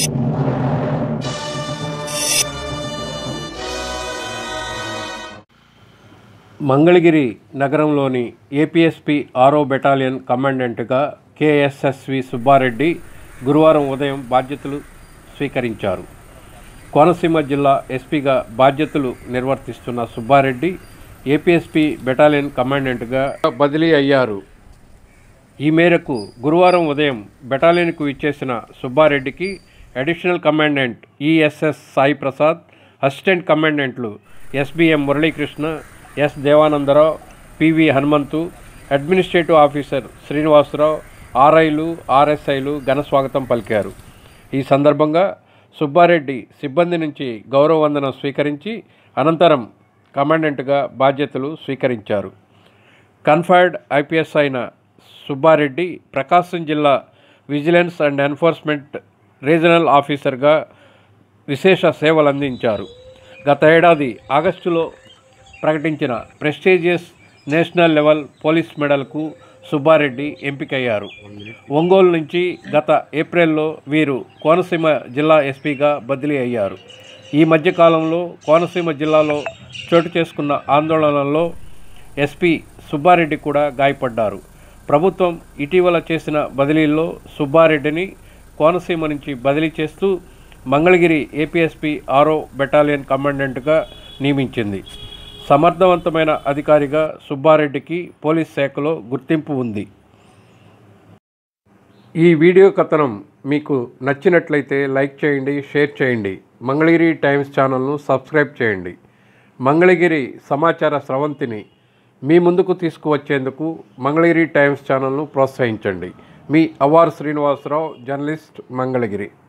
మంగళగిరి నగరంలోని ఏపీఎస్పీ ఆరో బెటాలియన్ కమాండెంట్గా కేఎస్ఎస్వి సుబ్బారెడ్డి గురువారం ఉదయం బాధ్యతలు స్వీకరించారు కోనసీమ జిల్లా ఎస్పీగా బాధ్యతలు నిర్వర్తిస్తున్న సుబ్బారెడ్డి ఏపీఎస్పీ బెటాలియన్ కమాండెంట్గా బదిలీ అయ్యారు ఈ మేరకు గురువారం ఉదయం బెటాలియన్కు ఇచ్చేసిన సుబ్బారెడ్డికి additional commandant ESS Sai Prasad assistant కమాండెంట్లు SBM Muralikrishna S Devanandarao PV Hanumanthu administrative officer Srinivasarao ఆర్ఐలు ఆర్ఎస్ఐలు ఘన స్వాగతం పలికారు ఈ సందర్భంగా సుబ్బారెడ్డి సిబ్బంది నుంచి గౌరవ వందనం స్వీకరించి అనంతరం కమాండెంట్గా బాధ్యతలు స్వీకరించారు కన్ఫర్డ్ ఐపీఎస్ అయిన సుబ్బారెడ్డి ప్రకాశం జిల్లా విజిలెన్స్ అండ్ ఎన్ఫోర్స్మెంట్ రీజనల్ ఆఫీసర్గా విశేష సేవలు అందించారు గత ఏడాది ఆగస్టులో ప్రకటించిన ప్రెస్టీజియస్ నేషనల్ లెవెల్ పోలీస్ మెడల్కు సుబ్బారెడ్డి ఎంపికయ్యారు ఒంగోలు నుంచి గత ఏప్రిల్లో వీరు కోనసీమ జిల్లా ఎస్పీగా బదిలీ అయ్యారు ఈ మధ్యకాలంలో కోనసీమ జిల్లాలో చోటు చేసుకున్న ఆందోళనల్లో ఎస్పీ సుబ్బారెడ్డి కూడా గాయపడ్డారు ప్రభుత్వం ఇటీవల చేసిన బదిలీల్లో సుబ్బారెడ్డిని కోనసీమ నుంచి బదిలీ చేస్తూ మంగళగిరి ఏపీఎస్పీ ఆరో బెటాలియన్ కమాండెంట్గా నియమించింది సమర్థవంతమైన అధికారిగా సుబ్బారెడ్డికి పోలీస్ శాఖలో గుర్తింపు ఉంది ఈ వీడియో కథనం మీకు నచ్చినట్లయితే లైక్ చేయండి షేర్ చేయండి మంగళగిరి టైమ్స్ ఛానల్ను సబ్స్క్రైబ్ చేయండి మంగళగిరి సమాచార స్రవంతిని మీ ముందుకు తీసుకువచ్చేందుకు మంగళగిరి టైమ్స్ ఛానల్ను ప్రోత్సహించండి మీ అవార్ శ్రీనివాసరావు జర్నలిస్ట్ మంగళగిరి